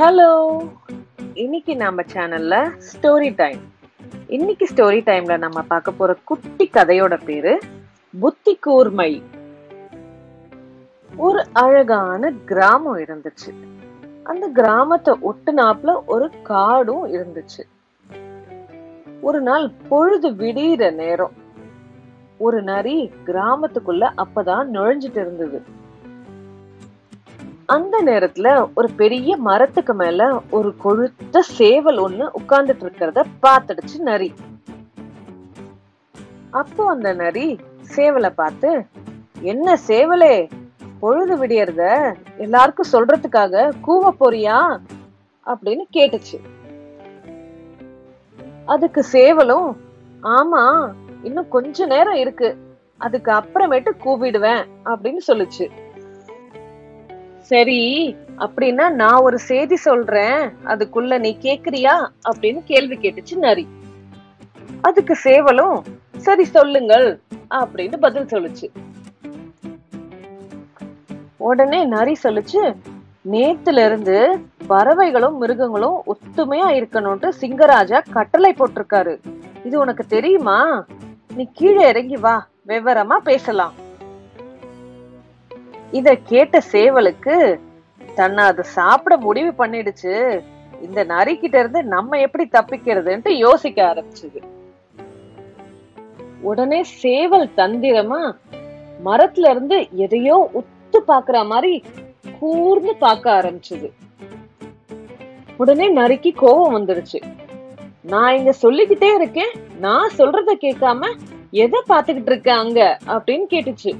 hello இன்னைக்கு நம்ம சேனல்ல ஸ்டோரி டைம் இன்னைக்கு ஸ்டோரி டைம்ல நம்ம பார்க்க போற குட்டி கதையோட பேரு புத்தி கூர்மை ஒரு அழகான கிராமம் இருந்துச்சு அந்த கிராமத்தை ஒட்டுனாப்புல ஒரு காடும் இருந்துச்சு ஒரு நாள் பொழுது விடியிற நேரம் ஒரு நரி கிராமத்துக்குள்ள அப்பதான் நுழைஞ்சிட்டு இருந்தது அந்த நேரத்துல ஒரு பெரிய மரத்துக்கு மேல ஒரு கொழுத்த சேவல் ஒண்ணு உட்கார்ந்துட்டு இருக்கிறத பாத்துடுச்சு நரி அப்போ அந்த நரி சேவலை பார்த்து என்ன சேவலே பொழுது விடியறத எல்லாருக்கும் சொல்றதுக்காக கூவ போறியா அப்படின்னு கேட்டுச்சு அதுக்கு சேவலும் ஆமா இன்னும் கொஞ்ச நேரம் இருக்கு அதுக்கு அப்புறமேட்டு கூவிடுவேன் அப்படின்னு சொல்லுச்சு சரி அப்படின்னா நான் ஒரு செய்தி சொல்றேன் அதுக்குள்ள நீ கேக்குறியா அப்படின்னு கேள்வி கேட்டுச்சு நரி அதுக்கு சேவலும் சரி சொல்லுங்கள் அப்படின்னு பதில் சொல்லுச்சு உடனே நரி சொல்லுச்சு நேத்துல இருந்து பறவைகளும் மிருகங்களும் ஒத்துமையா இருக்கணும்ட்டு சிங்கராஜா கட்டளை போட்டிருக்காரு இது உனக்கு தெரியுமா நீ கீழே இறங்கி வா விவரமா பேசலாம் இத கேட்ட சேவலுக்கு தன்னை அது சாப்பிட முடிவு பண்ணிடுச்சு இந்த நரி கிட்ட இருந்து நம்ம எப்படி தப்பிக்கிறதுன்ட்டு யோசிக்க ஆரம்பிச்சது உடனே சேவல் தந்திரமா மரத்துல இருந்து எதையோ உத்து பாக்குற மாதிரி கூர்ந்து பார்க்க ஆரம்பிச்சது உடனே நரிக்கு கோபம் வந்துருச்சு நான் இங்க சொல்லிக்கிட்டே இருக்கேன் நான் சொல்றத கேட்காம எதை பாத்துக்கிட்டு இருக்க அங்க அப்படின்னு கேட்டுச்சு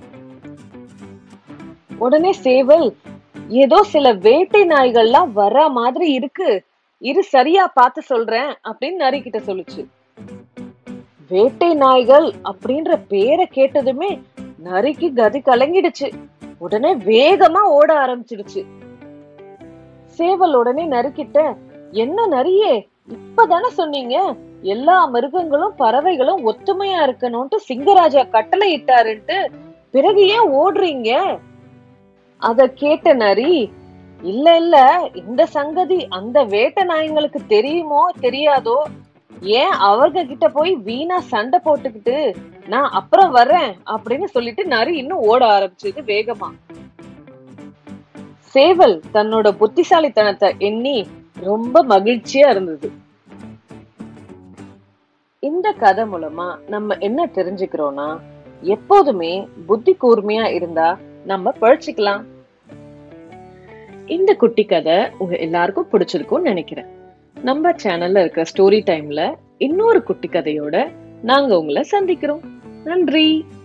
உடனே சேவல் ஏதோ சில வேட்டை நாய்கள்லாம் வர மாதிரி இருக்கு இரு சரியா பார்த்து சொல்றேன் அப்படின்னு நரி கிட்ட சொல்லுச்சு வேட்டை நாய்கள் அப்படின்ற பேரை கேட்டதுமே நரிக்கு கதி கலங்கிடுச்சு உடனே வேகமா ஓட ஆரம்பிச்சிடுச்சு சேவல் உடனே நரிக்கிட்ட என்ன நரியே இப்பதானே சொன்னீங்க எல்லா மிருகங்களும் பறவைகளும் ஒத்துமையா இருக்கணும்ட்டு சிங்கராஜா கட்டளை இட்டாருன்ட்டு பிறகு ஏன் ஓடுறீங்க அத கேட்ட நரி இல்ல இல்ல இந்த சங்கதி அந்த வேட்டை நாய்ங்களுக்கு தெரியுமோ தெரியாதோ ஏன் அவங்க கிட்ட போய் வீணா சண்டை போட்டுக்கிட்டு நான் அப்புறம் வர்றேன் அப்படின்னு சொல்லிட்டு நரி இன்னும் ஓட ஆரம்பிச்சது வேகமா சேவல் தன்னோட புத்திசாலித்தனத்தை எண்ணி ரொம்ப மகிழ்ச்சியா இருந்தது இந்த கதை மூலமா நம்ம என்ன தெரிஞ்சுக்கிறோம்னா எப்போதுமே புத்தி கூர்மையா இருந்தா நம்ம பழிச்சுக்கலாம் இந்த குட்டி கதை உங்க எல்லாருக்கும் பிடிச்சிருக்கும்னு நினைக்கிறேன் நம்ம சேனல்ல இருக்கிற ஸ்டோரி டைம்ல இன்னொரு குட்டி கதையோட நாங்க உங்களை சந்திக்கிறோம் நன்றி